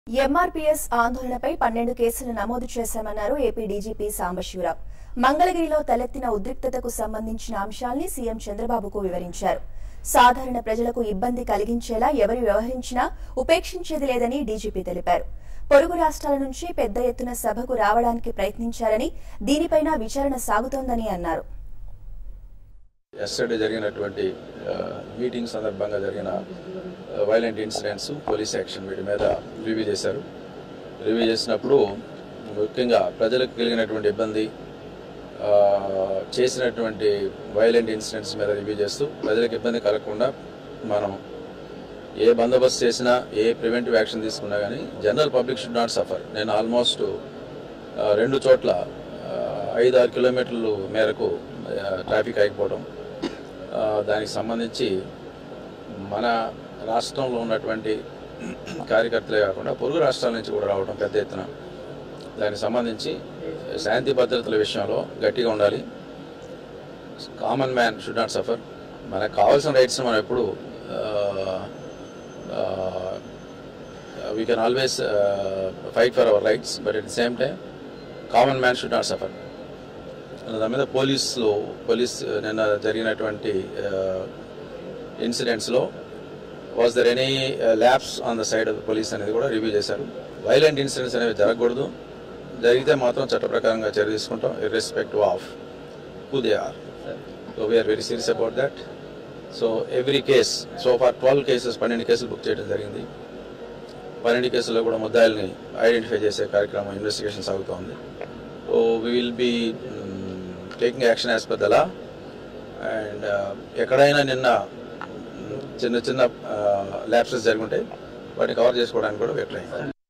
MRPS ఆందోళనపై పన్నెండు కేసులు నమోదు చేశామన్నారు ఏపీ డీజీపీ సాంబశివరావు మంగళగిరిలో తలెత్తిన ఉద్రిక్తతకు సంబంధించిన అంశాల్ని సీఎం చంద్రబాబుకు వివరించారు సాధారణ ప్రజలకు ఇబ్బంది కలిగించేలా ఎవరు వ్యవహరించినా ఉపేక్షించేది లేదని డీజీపీ తెలిపారు పొరుగు రాష్ట్రాల నుంచి పెద్ద ఎత్తున సభకు రావడానికి ప్రయత్నించారని దీనిపైన విచారణ సాగుతోందని అన్నారు ఎస్టర్డే జరిగినటువంటి ఆ, మీటింగ్ సందర్భంగా జరిగిన వైలెంట్ ఇన్సిడెంట్స్ పోలీస్ యాక్షన్ వీటి మీద రివ్యూ చేశారు రివ్యూ చేసినప్పుడు ముఖ్యంగా ప్రజలకు కలిగినటువంటి ఇబ్బంది ఆ, చేసినటువంటి వైలెంట్ ఇన్సిడెంట్స్ మీద రివ్యూ చేస్తూ ప్రజలకు ఇబ్బంది కలగకుండా మనం ఏ బందోబస్తు చేసినా ఏ ప్రివెంటివ్ యాక్షన్ తీసుకున్నా కానీ general public should not suffer నేను ఆల్మోస్ట్ ఆ, రెండు చోట్ల ఆ, ఐదు ఆరు కిలోమీటర్లు మేరకు ఆ, ట్రాఫిక్ ఆగిపోవడం ఆ, దానికి సంబంధించి మన రాష్ట్రంలో ఉన్నటువంటి కార్యకర్తలే కాకుండా పొరుగు రాష్ట్రాల నుంచి కూడా రావడం పెద్ద ఎత్తున దానికి సంబంధించి శాంతి భద్రతల విషయంలో గట్టిగా ఉండాలి common man should not suffer మనకు కావాల్సిన రైట్స్ మనం ఎప్పుడు we can always fight for our rights but at the same time common man should not suffer దాని మీద పోలీసులో పోలీస్ నిన్న జరిగినటువంటి ఇన్సిడెంట్స్లో was there any lapse on the side of the police అనేది కూడా రివ్యూ చేశారు వైలెంట్ ఇన్సిడెంట్స్ అనేవి జరగకూడదు జరిగితే మాత్రం చట్ట ప్రకారంగా చర్య తీసుకుంటాం irrespective of who they are so we're very serious about that so every case so far twelve cases పన్నెండు కేసులు బుక్ చేయడం జరిగింది పన్నెండు కేసుల్లో కూడా ముద్దాయిల్ని ఐడెంటిఫై చేసే కార్యక్రమం ఇన్వెస్టిగేషన్ సాగుతోంది so we will be taking action as per the law and ఎక్కడైనా నిన్న మ్, చిన్న చిన్న ల్యాబ్సెస్ జరుగుంటాయి వాటిని కవర్ చేసుకోవడానికి కూడా వెట్లయింది